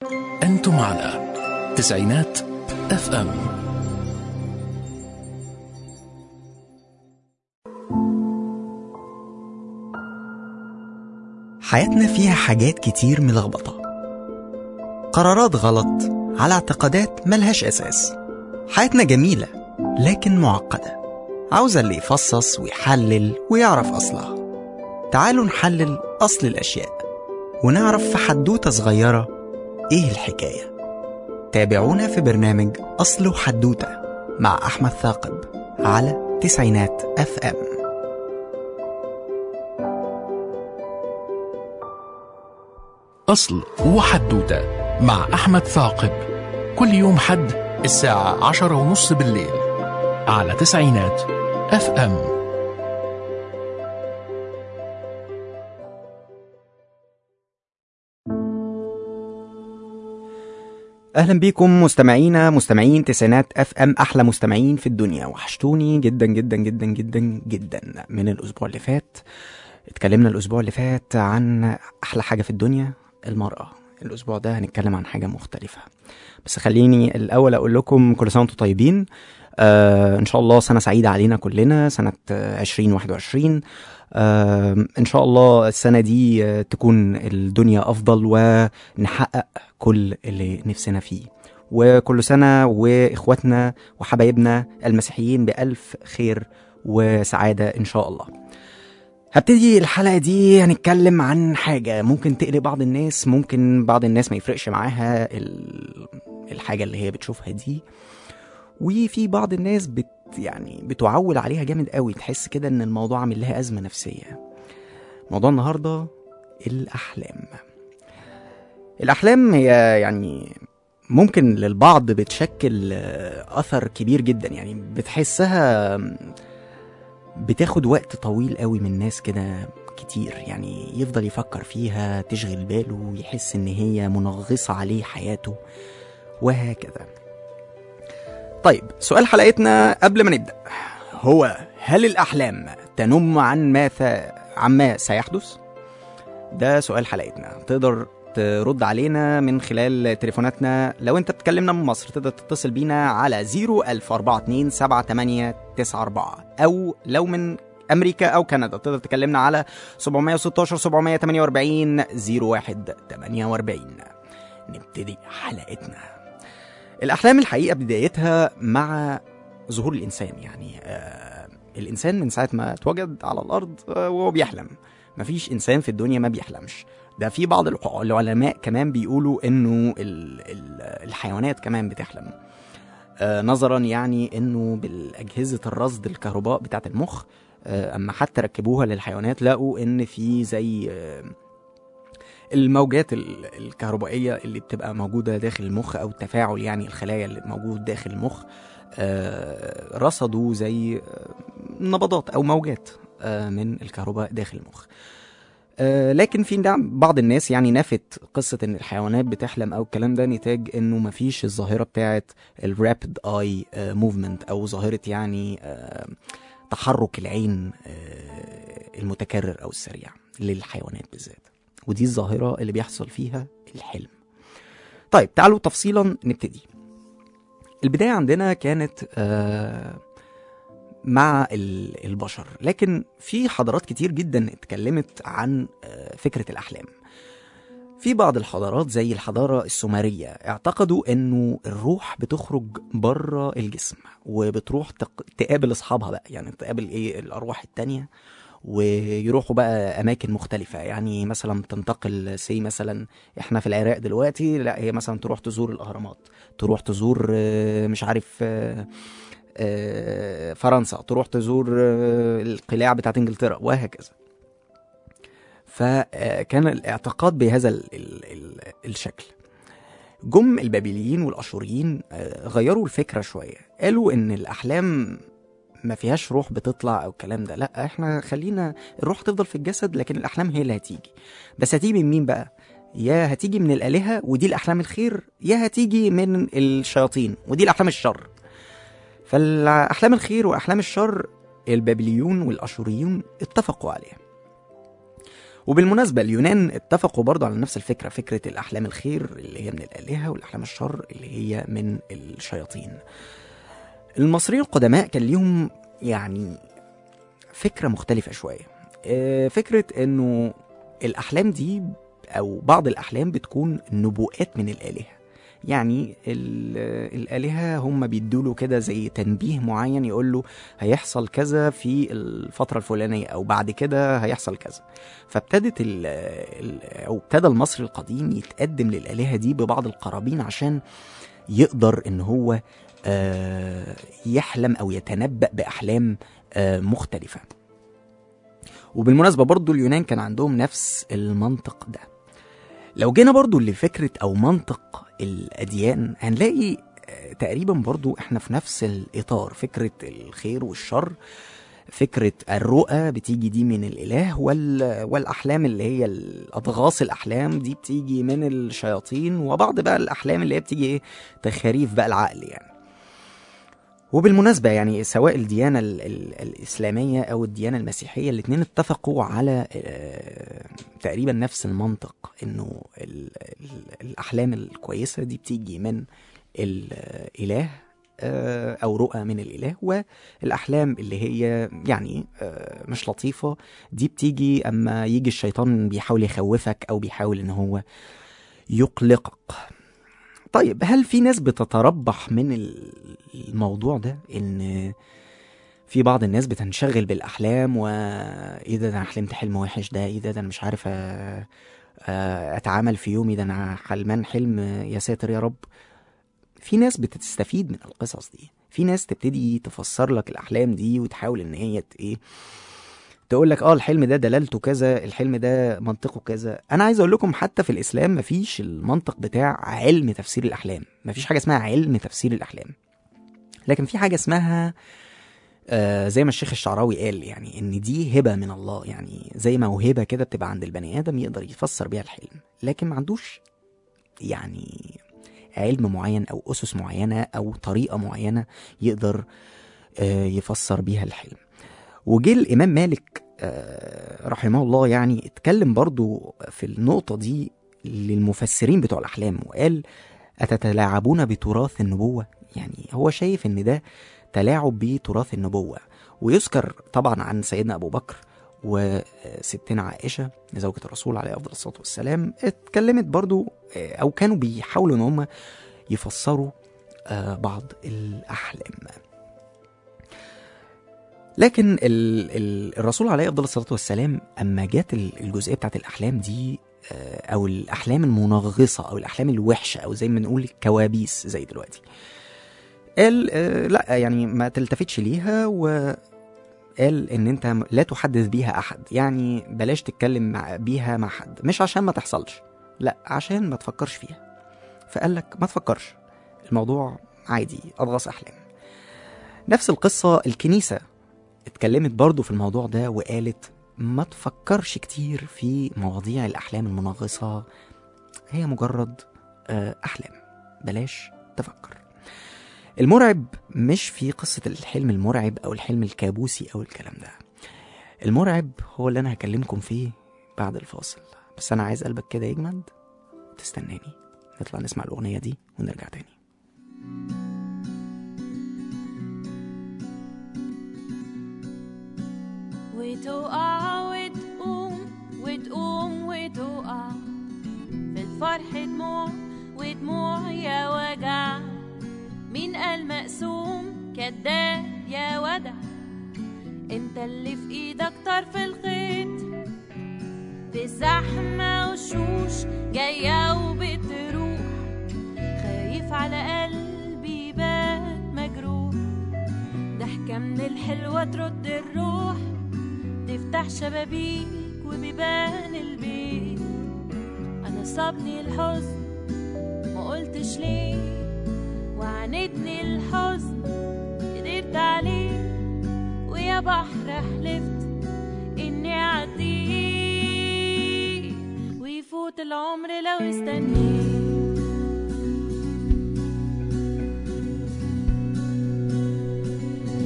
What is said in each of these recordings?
أنتم على تسعينات اف ام حياتنا فيها حاجات كتير ملخبطة قرارات غلط على اعتقادات ملهاش أساس حياتنا جميلة لكن معقدة عاوزة اللي يفصص ويحلل ويعرف أصلها تعالوا نحلل أصل الأشياء ونعرف في حدوتة صغيرة إيه الحكاية تابعونا في برنامج أصل وحدوتة مع أحمد ثاقب على تسعينات أف أم أصل وحدوتة مع أحمد ثاقب كل يوم حد الساعة عشرة ونص بالليل على تسعينات اف ام اهلا بيكم مستمعينا مستمعين تسعينات اف ام احلى مستمعين في الدنيا وحشتوني جدا جدا جدا جدا جدا من الاسبوع اللي فات اتكلمنا الاسبوع اللي فات عن احلى حاجه في الدنيا المراه الاسبوع ده هنتكلم عن حاجه مختلفه بس خليني الاول اقول لكم كل سنه وانتم طيبين آه ان شاء الله سنه سعيده علينا كلنا سنه آه، 2021 آه ان شاء الله السنه دي آه، تكون الدنيا افضل ونحقق كل اللي نفسنا فيه وكل سنه واخواتنا وحبايبنا المسيحيين بالف خير وسعاده ان شاء الله هبتدي الحلقة دي هنتكلم عن حاجة ممكن تقلق بعض الناس ممكن بعض الناس ما يفرقش معاها ال- الحاجة اللي هي بتشوفها دي وفي بعض الناس بت يعني بتعول عليها جامد قوي تحس كده ان الموضوع عامل لها أزمة نفسية موضوع النهاردة الأحلام الأحلام هي يعني ممكن للبعض بتشكل آه، أثر كبير جدا يعني بتحسها بتاخد وقت طويل قوي من ناس كده كتير يعني يفضل يفكر فيها تشغل باله يحس ان هي منغصة عليه حياته وهكذا طيب سؤال حلقتنا قبل ما نبدأ هو هل الأحلام تنم عن ما ث... عن ما سيحدث؟ ده سؤال حلقتنا تقدر ترد علينا من خلال تليفوناتنا لو انت بتكلمنا من مصر تقدر تتصل بينا على 01042 او لو من امريكا او كندا تقدر تكلمنا على 716 748 0148 نبتدي حلقتنا الاحلام الحقيقه بدايتها مع ظهور الانسان يعني آه الانسان من ساعه ما اتوجد على الارض آه وهو بيحلم مفيش انسان في الدنيا ما بيحلمش ده في بعض الع- العلماء كمان بيقولوا انه ال- ال- الحيوانات كمان بتحلم آه نظرا يعني انه بالاجهزه الرصد الكهرباء بتاعه المخ آه اما حتى ركبوها للحيوانات لقوا ان في زي آه الموجات ال- الكهربائيه اللي بتبقى موجوده داخل المخ او التفاعل يعني الخلايا اللي موجود داخل المخ آه، رصدوا زي آه، نبضات او موجات آه، من الكهرباء داخل المخ آه، لكن في نعم بعض الناس يعني نفت قصة ان الحيوانات بتحلم او الكلام ده نتاج انه مفيش الظاهرة بتاعت الرابid اي موفمنت او ظاهرة يعني آه، تحرك العين آه، المتكرر او السريع للحيوانات بالذات ودي الظاهرة اللي بيحصل فيها الحلم طيب تعالوا تفصيلا نبتدي البداية عندنا كانت آه، مع ال- البشر لكن في حضارات كتير جدا اتكلمت عن آه، فكرة الأحلام في بعض الحضارات زي الحضارة السومرية اعتقدوا انه الروح بتخرج بره الجسم وبتروح تق... تقابل اصحابها بقى يعني تقابل ايه الارواح التانية ويروحوا بقى اماكن مختلفة يعني مثلا تنتقل سي مثلا احنا في العراق دلوقتي لا هي مثلا تروح تزور الاهرامات تروح تزور آه، مش عارف آه، آه، فرنسا تروح تزور آه، القلاع بتاعت انجلترا وهكذا فكان الاعتقاد بهذا ال ال ال الشكل جم البابليين والاشوريين آه، غيروا الفكره شويه قالوا ان الاحلام ما فيهاش روح بتطلع او الكلام ده لا احنا خلينا الروح تفضل في الجسد لكن الاحلام هي اللي هتيجي بس هتيجي من مين بقى يا هتيجي من الالهه ودي الاحلام الخير يا هتيجي من الشياطين ودي الاحلام الشر فالاحلام الخير واحلام الشر البابليون والاشوريون اتفقوا عليها وبالمناسبة اليونان اتفقوا برضو على نفس الفكرة فكرة الأحلام الخير اللي هي من الآلهة والأحلام الشر اللي هي من الشياطين المصريين القدماء كان ليهم يعني فكرة مختلفة شوية آه، فكرة انه الأحلام دي أو بعض الأحلام بتكون نبوءات من الآلهة يعني ال- الآلهة هم بيدوله كده زي تنبيه معين يقول له هيحصل كذا في الفترة الفلانية أو بعد كده هيحصل كذا فابتدت ال ال أو ابتدى المصري القديم يتقدم للآلهة دي ببعض القرابين عشان يقدر إن هو آه، يحلم أو يتنبأ بأحلام آه، مختلفة وبالمناسبة برضو اليونان كان عندهم نفس المنطق ده لو جينا برضو لفكرة أو منطق الأديان هنلاقي آه، تقريبا برضو احنا في نفس الإطار فكرة الخير والشر فكرة الرؤى بتيجي دي من الإله وال... والأحلام اللي هي الأضغاث الأحلام دي بتيجي من الشياطين وبعض بقى الأحلام اللي هي بتيجي إيه تخاريف بقى العقل يعني وبالمناسبة يعني سواء الديانة ال ال الإسلامية أو الديانة المسيحية الاتنين اتفقوا على آه، تقريبا نفس المنطق إنه ال ال الأحلام الكويسة دي بتيجي من الإله آه، أو رؤى من الإله والأحلام اللي هي يعني آه، مش لطيفة دي بتيجي أما يجي الشيطان بيحاول يخوفك أو بيحاول إن هو يقلقك طيب هل في ناس بتتربح من ال- الموضوع ده ان في بعض الناس بتنشغل بالاحلام وايه ده ده انا حلمت حلم وحش ده ايه ده ده انا مش عارف أ- أ- اتعامل في يومي ده انا حلمان حلم يا ساتر يا رب في ناس بتستفيد من القصص دي في ناس تبتدي تفسر لك الاحلام دي وتحاول ان هي ت- ايه تقول لك اه الحلم ده دلالته كذا الحلم ده منطقه كذا انا عايز اقول لكم حتى في الاسلام مفيش المنطق بتاع علم تفسير الاحلام مفيش حاجه اسمها علم تفسير الاحلام لكن في حاجه اسمها آه زي ما الشيخ الشعراوي قال يعني ان دي هبه من الله يعني زي موهبه كده بتبقى عند البني ادم يقدر يفسر بيها الحلم لكن ما عندوش يعني علم معين او اسس معينه او طريقه معينه يقدر آه يفسر بيها الحلم وجه الامام مالك آه، رحمه الله يعني اتكلم برضو في النقطه دي للمفسرين بتوع الاحلام وقال اتتلاعبون بتراث النبوه يعني هو شايف ان ده تلاعب بتراث النبوه ويذكر طبعا عن سيدنا ابو بكر وستنا عائشه زوجة الرسول عليه افضل الصلاه والسلام اتكلمت برضو آه، او كانوا بيحاولوا ان هم يفسروا آه، بعض الاحلام لكن ال ال الرسول عليه افضل الصلاه والسلام اما جت ال- الجزئيه بتاعت الاحلام دي آه، او الاحلام المنغصه او الاحلام الوحشه او زي ما نقول الكوابيس زي دلوقتي قال آه، لا يعني ما تلتفتش ليها وقال ان انت لا تحدث بيها احد يعني بلاش تتكلم مع بيها مع حد مش عشان ما تحصلش لا عشان ما تفكرش فيها فقال لك ما تفكرش الموضوع عادي اضغط احلام نفس القصه الكنيسه اتكلمت برضو في الموضوع ده وقالت ما تفكرش كتير في مواضيع الأحلام المنغصة هي مجرد آه، أحلام بلاش تفكر المرعب مش في قصة الحلم المرعب أو الحلم الكابوسي أو الكلام ده المرعب هو اللي أنا هكلمكم فيه بعد الفاصل بس أنا عايز قلبك كده يجمد تستناني نطلع نسمع الأغنية دي ونرجع تاني وتقع وتقوم وتقوم وتقع في الفرح دموع ودموع يا وجع مين قال مقسوم كداب يا ودع انت اللي في ايدك طرف الخيط في الزحمة وشوش جاية وبتروح خايف على قلبي بات مجروح ضحكة من الحلوة ترد الروح تفتح شبابيك وبيبان البيت انا صابني الحزن ما قلتش ليه وعاندني الحزن قدرت عليه ويا بحر حلفت اني اعديه ويفوت العمر لو استنيت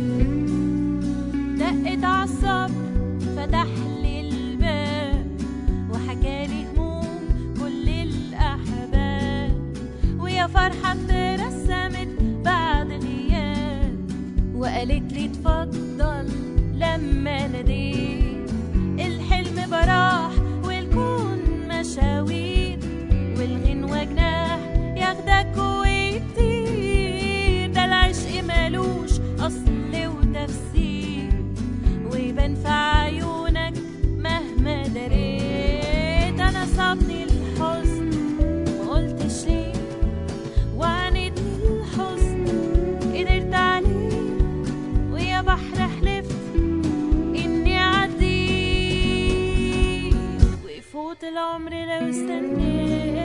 دقت عالصبر فتح لي الباب قالت لي اتفضل لما ناديت الحلم براح والكون مشاوير والغنوة جناح ياخدك ويطير ده العشق مالوش أصل وتفسير ويبان في عيونك مهما دريت أنا صابني الحزن مقلتش ليه وعاندني الحزن قدرت عليه ويا بحر حلفت إني أعديه ويفوت العمر لو استنيت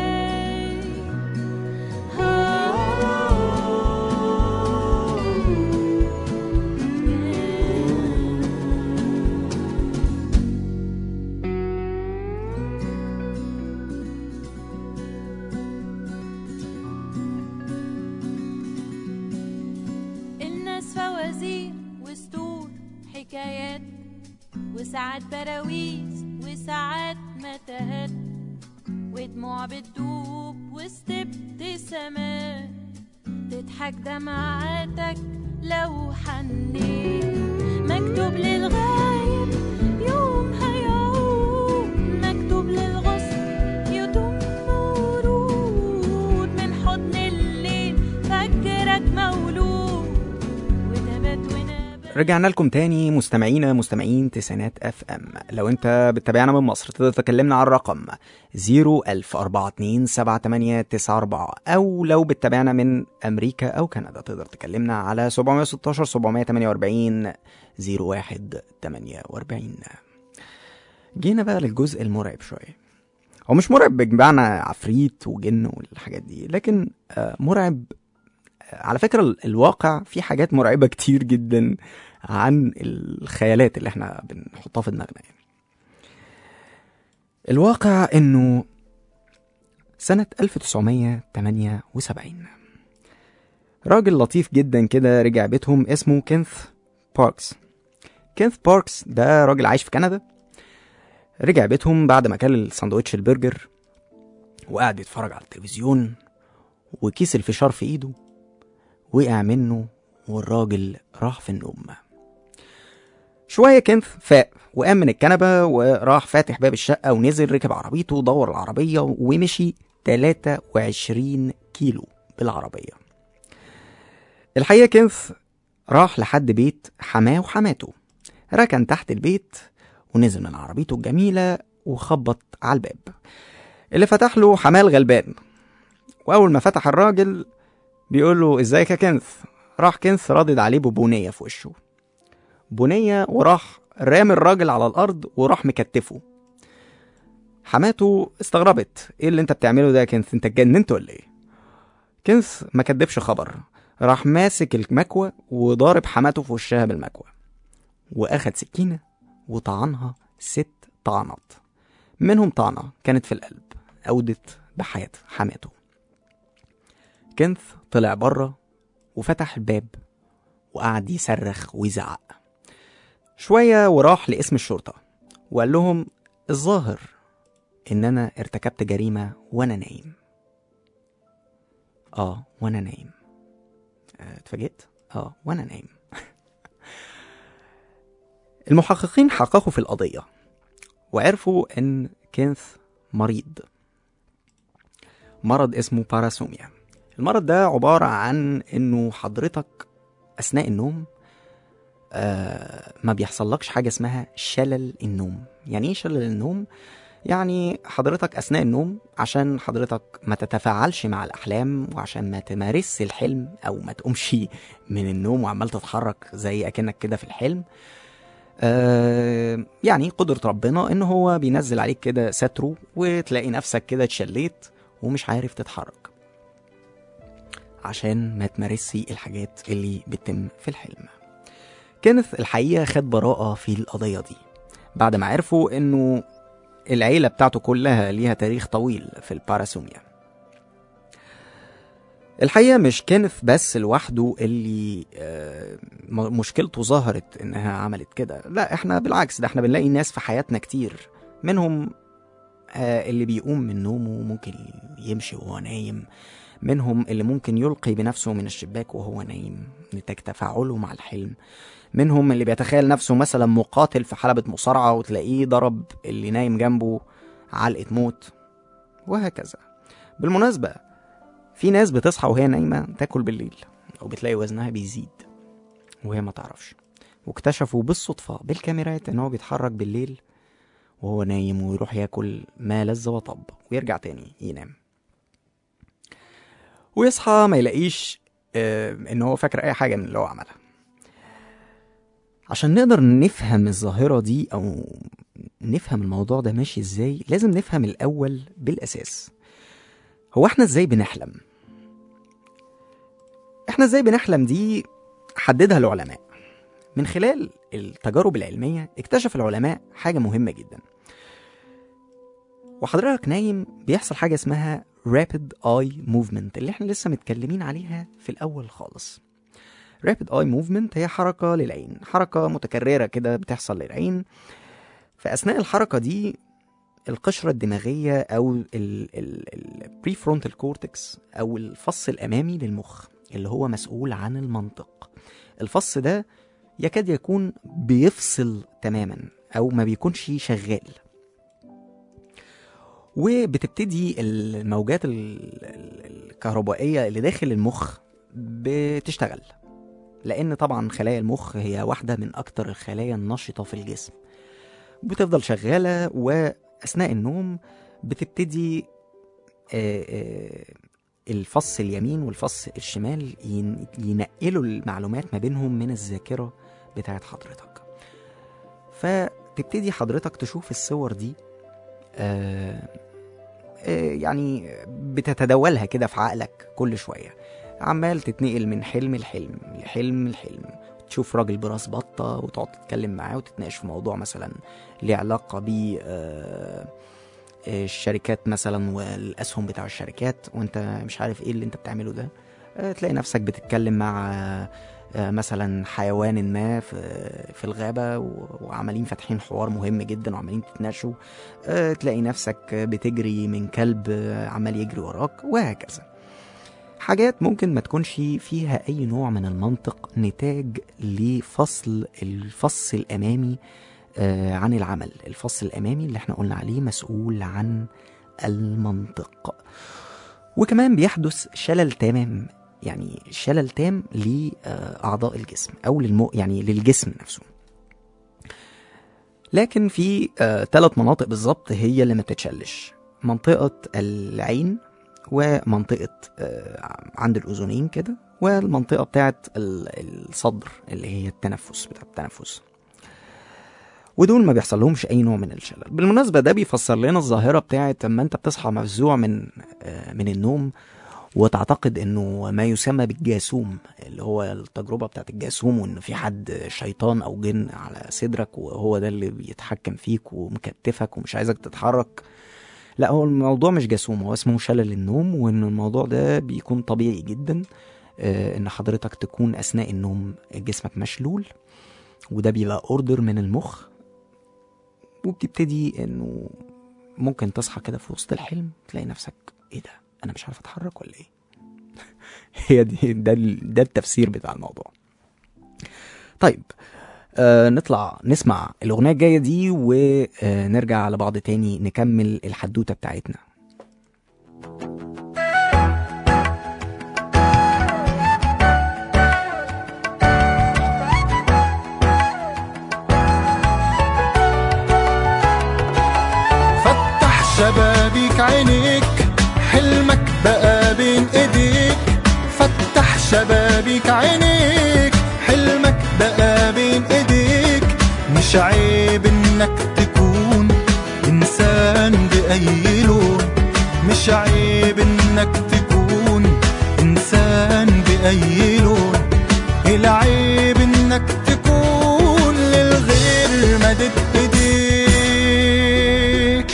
الناس فوازير وسطور حكايات وساعات براويز وساعات متاهات ودموع بتدوب وسط ابتسامات تضحك دمعاتك لو حنيت مكتوب للغايب يوم هيعود مكتوب للغصن يدوم ورود من حضن الليل فجرك مولود ونبات ونبات رجعنا لكم تاني مستمعينا مستمعين تسعينات اف ام لو انت بتتابعنا من مصر تقدر تكلمنا على الرقم 010427894 او لو بتتابعنا من امريكا او كندا تقدر تكلمنا على 716 748 0148 جينا بقى للجزء المرعب شويه هو مش مرعب بمعنى عفريت وجن والحاجات دي لكن آه، مرعب على فكرة ال- الواقع فيه حاجات مرعبة كتير جدا عن الخيالات اللي احنا بنحطها في دماغنا يعني. الواقع انه سنة 1978 راجل لطيف جدا كده رجع بيتهم اسمه كينث باركس كينث باركس ده راجل عايش في كندا رجع بيتهم بعد ما كل الساندوتش البرجر وقعد يتفرج على التلفزيون وكيس الفشار في ايده وقع منه والراجل راح في النوم شوية كينث فاق وقام من الكنبة وراح فاتح باب الشقة ونزل ركب عربيته ودور العربية ومشي 23 كيلو بالعربية الحقيقة كينث راح لحد بيت حماه وحماته ركن تحت البيت ونزل من عربيته الجميلة وخبط على الباب اللي فتح له حماه الغلبان وأول ما فتح الراجل بيقول له ازيك يا كنث راح كنث رادد عليه ببونية في وشه بنية وراح رام الراجل على الأرض وراح مكتفه حماته استغربت ايه اللي انت بتعمله ده يا كنث انت اتجننت ولا ايه كنث ما كدبش خبر راح ماسك المكوى وضارب حماته في وشها بالمكوى واخد سكينة وطعنها ست طعنات منهم طعنة كانت في القلب أودت بحياة حماته كنث طلع بره وفتح الباب وقعد يصرخ ويزعق شوية وراح لاسم الشرطة وقال لهم الظاهر إن أنا ارتكبت جريمة وأنا نايم آه وأنا نايم آه، اتفاجئت؟ آه وأنا نايم المحققين حققوا في القضية وعرفوا إن كينث مريض مرض اسمه باراسوميا المرض ده عبارة عن إنه حضرتك أثناء النوم آه ما بيحصلكش حاجة اسمها شلل النوم يعني إيه شلل النوم؟ يعني حضرتك أثناء النوم عشان حضرتك ما تتفاعلش مع الأحلام وعشان ما تمارسش الحلم أو ما تقومش من النوم وعمال تتحرك زي أكنك كده في الحلم آه يعني قدرة ربنا إن هو بينزل عليك كده ستره وتلاقي نفسك كده اتشليت ومش عارف تتحرك عشان ما تمارسي الحاجات اللي بتتم في الحلم كينث الحقيقة خد براءة في القضية دي بعد ما عرفوا انه العيلة بتاعته كلها ليها تاريخ طويل في الباراسوميا الحقيقة مش كينث بس لوحده اللي آه، م- مشكلته ظهرت انها عملت كده لا احنا بالعكس ده احنا بنلاقي ناس في حياتنا كتير منهم آه، اللي بيقوم من نومه ممكن يمشي وهو نايم منهم اللي ممكن يلقي بنفسه من الشباك وهو نايم نتاج تفاعله مع الحلم منهم اللي بيتخيل نفسه مثلا مقاتل في حلبة مصارعة وتلاقيه ضرب اللي نايم جنبه علقة موت وهكذا بالمناسبة في ناس بتصحى وهي نايمة تاكل بالليل وبتلاقي وزنها بيزيد وهي ما تعرفش واكتشفوا بالصدفة بالكاميرات ان هو بيتحرك بالليل وهو نايم ويروح ياكل ما لذ وطب ويرجع تاني ينام ويصحى ما يلاقيش آه، ان هو فاكر اي حاجة من اللي هو عملها عشان نقدر نفهم الظاهرة دي او نفهم الموضوع ده ماشي ازاي لازم نفهم الاول بالاساس هو احنا ازاي بنحلم احنا ازاي بنحلم دي حددها العلماء من خلال التجارب العلمية اكتشف العلماء حاجة مهمة جدا وحضرتك نايم بيحصل حاجة اسمها rapid eye movement اللي احنا لسه متكلمين عليها في الأول خالص rapid eye movement هي حركة للعين حركة متكررة كده بتحصل للعين فأثناء الحركة دي القشرة الدماغية أو البريفرونتال كورتكس أو الفص الأمامي للمخ اللي هو مسؤول عن المنطق الفص ده يكاد يكون بيفصل تماما أو ما بيكونش شغال وبتبتدي الموجات ال- ال- الكهربائية اللي داخل المخ بتشتغل لأن طبعا خلايا المخ هي واحدة من أكتر الخلايا النشطة في الجسم بتفضل شغالة وأثناء النوم بتبتدي آه، آه، الفص اليمين والفص الشمال ين- ينقلوا المعلومات ما بينهم من الذاكرة بتاعت حضرتك فتبتدي حضرتك تشوف الصور دي آه، آه، يعني بتتداولها كده في عقلك كل شوية عمال تتنقل من حلم لحلم لحلم لحلم تشوف راجل براس بطة وتقعد تتكلم معاه وتتناقش في موضوع مثلا ليه علاقة ب آه، الشركات مثلا والأسهم بتاع الشركات وانت مش عارف ايه اللي انت بتعمله ده آه، تلاقي نفسك بتتكلم مع آه، مثلا حيوان ما في في الغابة و- وعمالين فاتحين حوار مهم جدا وعمالين تتناقشوا آه، تلاقي نفسك بتجري من كلب آه، عمال يجري وراك وهكذا حاجات ممكن ما تكونش فيها أي نوع من المنطق نتاج لفصل الفص الأمامي آه، عن العمل الفص الأمامي اللي احنا قلنا عليه مسؤول عن المنطق وكمان بيحدث شلل تمام يعني شلل تام لأعضاء الجسم أو للمو يعني للجسم نفسه لكن في ثلاث مناطق بالظبط هي اللي ما بتتشلش منطقة العين ومنطقة آه، عند الأذنين كده والمنطقة بتاعت ال- الصدر اللي هي التنفس بتاع التنفس ودول ما بيحصل لهمش اي نوع من الشلل بالمناسبه ده بيفسر لنا الظاهره بتاعت لما انت بتصحى مفزوع من آه، من النوم وتعتقد انه ما يسمى بالجاسوم اللي هو التجربه بتاعت الجاسوم وان في حد شيطان او جن على صدرك وهو ده اللي بيتحكم فيك ومكتفك ومش عايزك تتحرك لا هو الموضوع مش جاسوم هو اسمه شلل النوم وان الموضوع ده بيكون طبيعي جدا آه، ان حضرتك تكون اثناء النوم جسمك مشلول وده بيبقى اوردر من المخ وبتبتدي انه ممكن تصحى كده في وسط الحلم تلاقي نفسك ايه ده انا مش عارف اتحرك ولا ايه هي دي ده ال- ده التفسير بتاع الموضوع طيب آه نطلع نسمع الاغنيه الجايه دي ونرجع على بعض تاني نكمل الحدوته بتاعتنا فتح شبابيك عينيك حلمك بقى بين ايديك فتح شبابيك عينيك حلمك بقى بين ايديك مش عيب انك تكون انسان باي لون مش عيب انك تكون انسان باي لون العيب انك تكون للغير مدد ايديك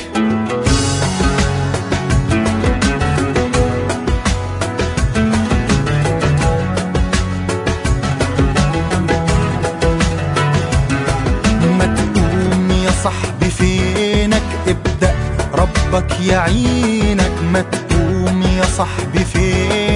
ما تقوم يا صاحبي فينك ابدأ ربك يعينك ما تقوم يا صاحبي فينك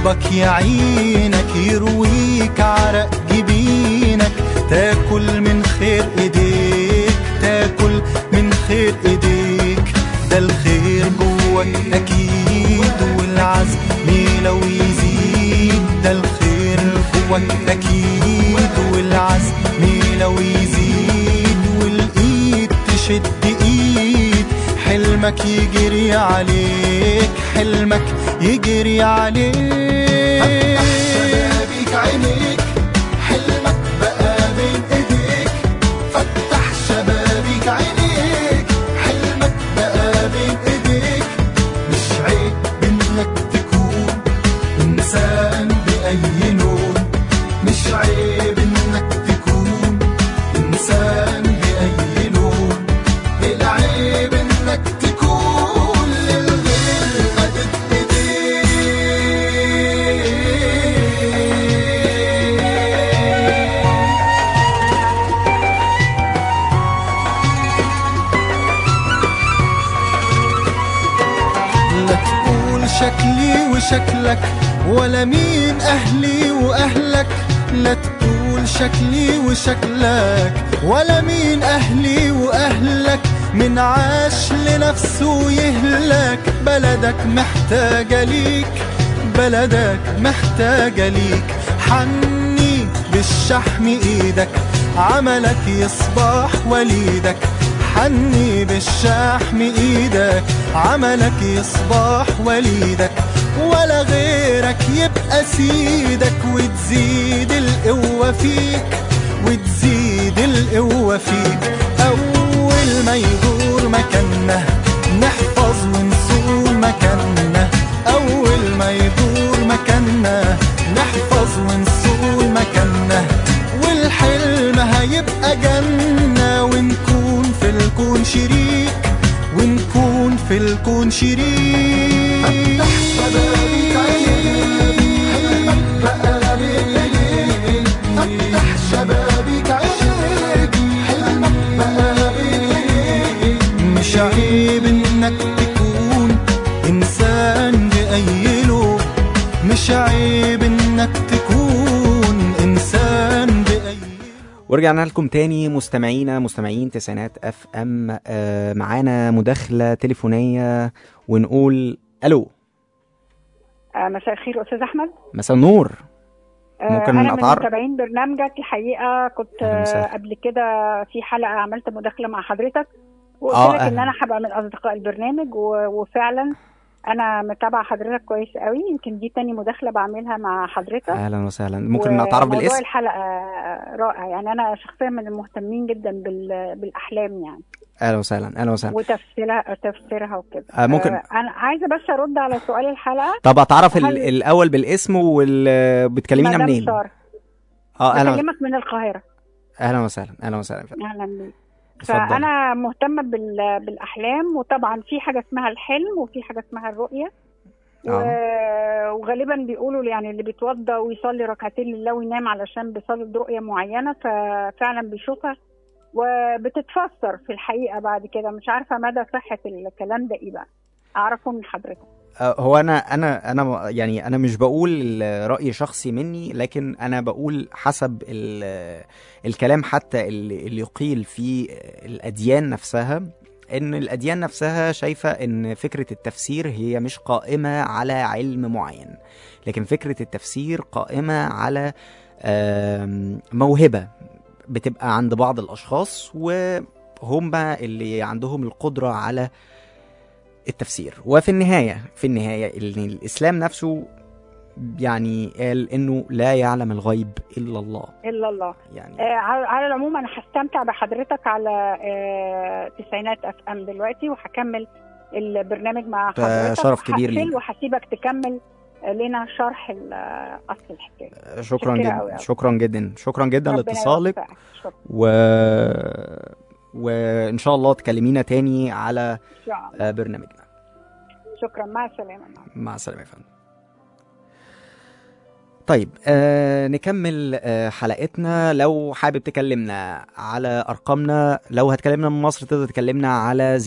ربك يعينك يرويك عرق جبينك تاكل من خير ايديك تاكل من خير ايديك ده الخير جواك اكيد والعزم لو يزيد ده الخير جواك اكيد والعزم لو يزيد والايد تشد ايد حلمك يجري عليك حلمك يجري عليك فتح شبابيك عينيك حلمك بقى بين ايديك فتح شبابيك عينيك حلمك بقى بين ايديك مش عيب انك تكون انسان باي لون مش عيب انك تكون انسان باي لون العيب انك تكون للغير مدد ايديك لا تقول شكلي وشكلك ولا مين أهلي وأهلك لا تقول شكلي وشكلك ولا مين أهلي وأهلك من عاش لنفسه يهلك بلدك محتاجة ليك بلدك محتاجة ليك حني بالشحم ايدك عملك يصبح وليدك حني بالشحم ايدك عملك يصبح وليدك ولا غيرك يبقى سيدك وتزيد القوة فيك وتزيد القوة فيك أول ما يدور مكاننا نحفظ ونسوق مكاننا أول ما يدور مكاننا نحفظ ونسوق مكاننا والحلم هيبقى جنة ونكون في الكون شريك ونكون في الكون شريك فتح شبابيك عينيك حلمك بقى بين فتح شبابيك عينيك حلمك بقى بين مش عيب انك تكون انسان بأي لون مش عيب انك تكون انسان بأي ورجعنا لكم تاني مستمعينا مستمعين تسعينات اف ام آه معانا مداخله تليفونيه ونقول الو آه، مساء الخير استاذ احمد مساء النور آه، ممكن انا من أتعرف؟ متابعين برنامجك الحقيقه كنت أهلا آه، وسهلا. قبل كده في حلقه عملت مداخله مع حضرتك وقلت آه، لك ان أهلا. انا هبقى من اصدقاء البرنامج و- وفعلا انا متابعه حضرتك كويس قوي يمكن دي تاني مداخله بعملها مع حضرتك اهلا وسهلا ممكن اتعرف وموضوع بالاسم الحلقه رائع يعني انا شخصيا من المهتمين جدا بال- بالاحلام يعني اهلا وسهلا اهلا وسهلا وتفسيرها تفسيرها وكده آه، ممكن- آه، انا عايزه بس ارد على سؤال الحلقه طب اتعرف ال- هل- الاول بالاسم وبتكلمينا مدام منين سارة. اه اهلا بكلمك من القاهره اهلا وسهلا اهلا وسهلا اهلا بيك اتفضل. فانا مهتمه بال- بالاحلام وطبعا في حاجه اسمها الحلم وفي حاجه اسمها الرؤيه و... وغالبا بيقولوا يعني اللي بيتوضى ويصلي ركعتين لله وينام علشان بيصلي رؤيه معينه ففعلا بيشوفها وبتتفسر في الحقيقه بعد كده مش عارفه مدى صحه الكلام ده ايه بقى اعرفه من حضرتك آه، هو انا انا انا يعني انا مش بقول راي شخصي مني لكن انا بقول حسب ال- الكلام حتى اللي اللي يقيل في الاديان نفسها ان الاديان نفسها شايفه ان فكره التفسير هي مش قائمه على علم معين لكن فكره التفسير قائمه على آم، موهبه بتبقى عند بعض الاشخاص وهم اللي عندهم القدره على التفسير وفي النهاية في النهاية إن الإسلام نفسه يعني قال إنه لا يعلم الغيب إلا الله الا الله يعني آه، على على العموم انا هستمتع بحضرتك على آه، تسعينات اف ام دلوقتي وهكمل البرنامج مع ده حضرتك شرف كبير وهقفل لينا. وهسيبك تكمل لنا شرح ال- اصل الحكايه شكرا متشكرة جدا أوي أوي. شكرا جدا شكرا جدا ربنا لاتصالك يوفقك. شكرا و وإن شاء الله تكلمينا تاني على إن شاء الله. آه، برنامجنا شكرا مع السلامه مع السلامة يا فندم طيب آه نكمل آه حلقتنا لو حابب تكلمنا على ارقامنا لو هتكلمنا من مصر تقدر تكلمنا على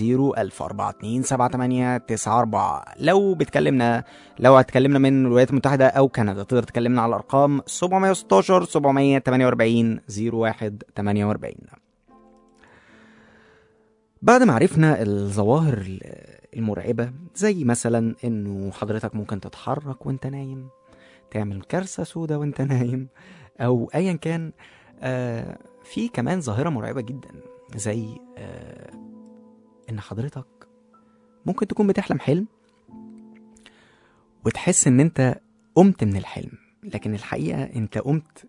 010427894 لو بتكلمنا لو هتكلمنا من الولايات المتحدة او كندا تقدر تكلمنا على الارقام 716 748 0148 بعد ما عرفنا الظواهر المرعبة زي مثلا انه حضرتك ممكن تتحرك وانت نايم تعمل كارثة سودة وانت نايم او ايا كان آه في كمان ظاهرة مرعبة جدا زي آه ان حضرتك ممكن تكون بتحلم حلم وتحس ان انت قمت من الحلم لكن الحقيقة انت قمت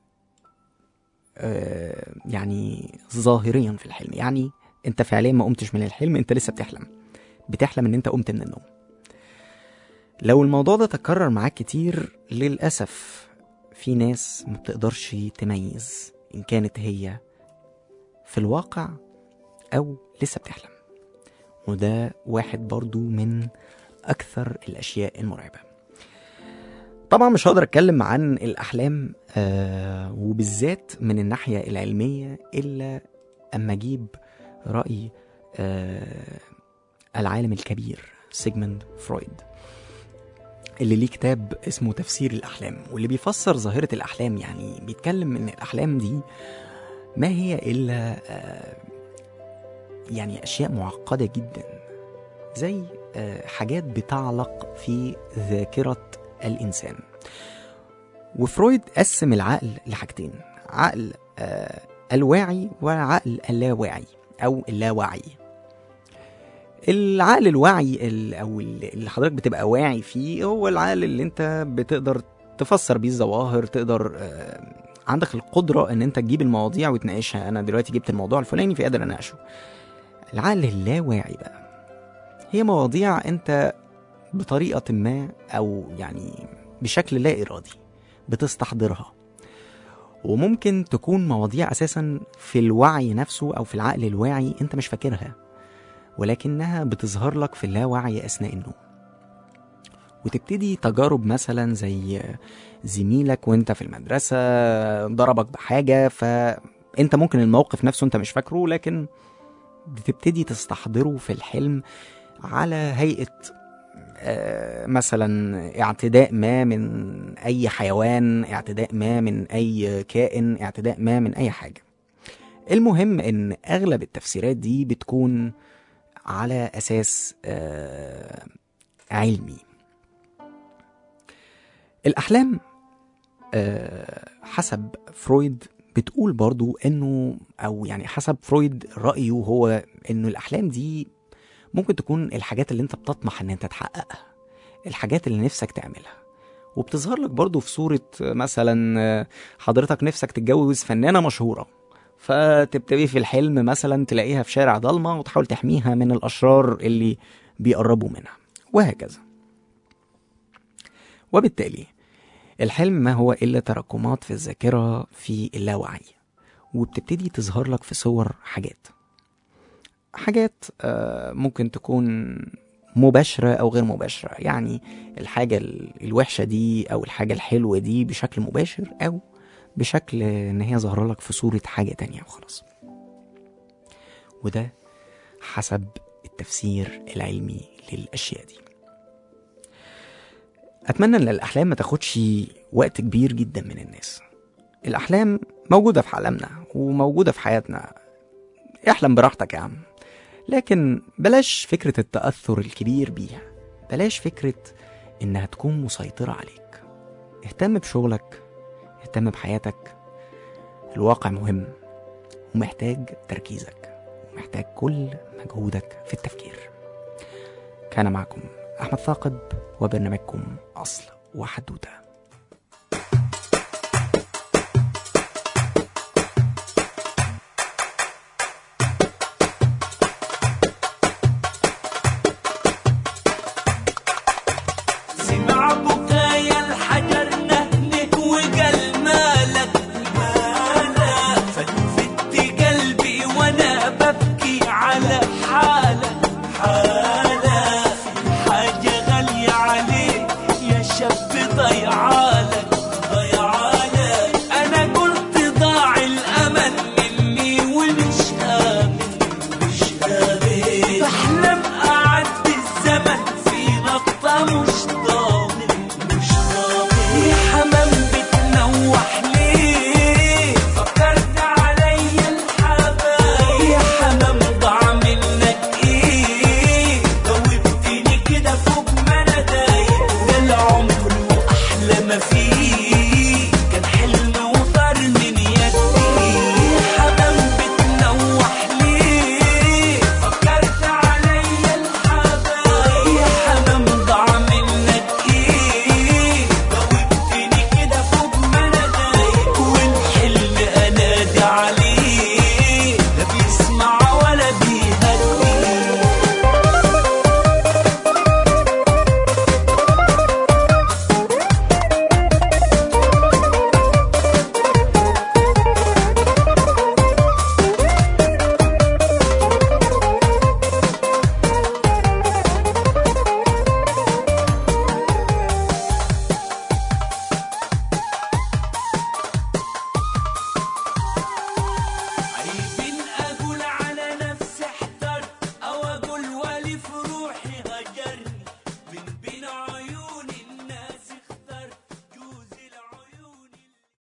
آه يعني ظاهريا في الحلم يعني انت فعليا ما قمتش من الحلم انت لسه بتحلم بتحلم ان انت قمت من النوم لو الموضوع ده تكرر معاك كتير للأسف في ناس ما بتقدرش تميز إن كانت هي في الواقع أو لسه بتحلم وده واحد برضو من أكثر الأشياء المرعبة طبعا مش هقدر أتكلم عن الأحلام آه وبالذات من الناحية العلمية إلا أما أجيب رأي آه العالم الكبير سيجموند فرويد اللي ليه كتاب اسمه تفسير الأحلام واللي بيفسر ظاهرة الأحلام يعني بيتكلم إن الأحلام دي ما هي إلا آه، يعني أشياء معقدة جدا زي آه، حاجات بتعلق في ذاكرة الإنسان وفرويد قسم العقل لحاجتين عقل آه، الواعي وعقل اللاواعي أو اللاوعي العقل الواعي ال- او ال- اللي حضرتك بتبقى واعي فيه هو العقل اللي انت بتقدر تفسر بيه الظواهر تقدر آه، عندك القدرة ان انت تجيب المواضيع وتناقشها انا دلوقتي جبت الموضوع الفلاني فقادر اناقشه العقل اللاواعي بقى هي مواضيع انت بطريقة ما او يعني بشكل لا ارادي بتستحضرها وممكن تكون مواضيع اساسا في الوعي نفسه او في العقل الواعي انت مش فاكرها ولكنها بتظهر لك في اللاوعي أثناء النوم وتبتدي تجارب مثلا زي زميلك وانت في المدرسة ضربك بحاجة فانت ممكن الموقف نفسه انت مش فاكره لكن بتبتدي تستحضره في الحلم على هيئة آه، مثلا اعتداء ما من اي حيوان اعتداء ما من اي كائن اعتداء ما من اي حاجة المهم ان اغلب التفسيرات دي بتكون على اساس آه، علمي الاحلام آه، حسب فرويد بتقول برضو انه او يعني حسب فرويد رايه هو انه الاحلام دي ممكن تكون الحاجات اللي انت بتطمح ان انت تحققها الحاجات اللي نفسك تعملها وبتظهر لك برضو في صورة مثلا آه، حضرتك نفسك تتجوز فنانة مشهورة فتبتدي في الحلم مثلا تلاقيها في شارع ضلمة وتحاول تحميها من الأشرار اللي بيقربوا منها وهكذا وبالتالي الحلم ما هو إلا تراكمات في الذاكرة في اللاوعي وبتبتدي تظهر لك في صور حاجات حاجات آه، ممكن تكون مباشرة أو غير مباشرة يعني الحاجة ال- الوحشة دي أو الحاجة الحلوة دي بشكل مباشر أو بشكل ان هي ظاهره لك في صوره حاجه تانية وخلاص وده حسب التفسير العلمي للاشياء دي اتمنى ان الاحلام ما تاخدش وقت كبير جدا من الناس الاحلام موجوده في عالمنا وموجوده في حياتنا احلم براحتك يا عم لكن بلاش فكره التاثر الكبير بيها بلاش فكره انها تكون مسيطره عليك اهتم بشغلك اهتم بحياتك الواقع مهم ومحتاج تركيزك ومحتاج كل مجهودك في التفكير كان معكم أحمد ثاقب وبرنامجكم أصل وحدوتة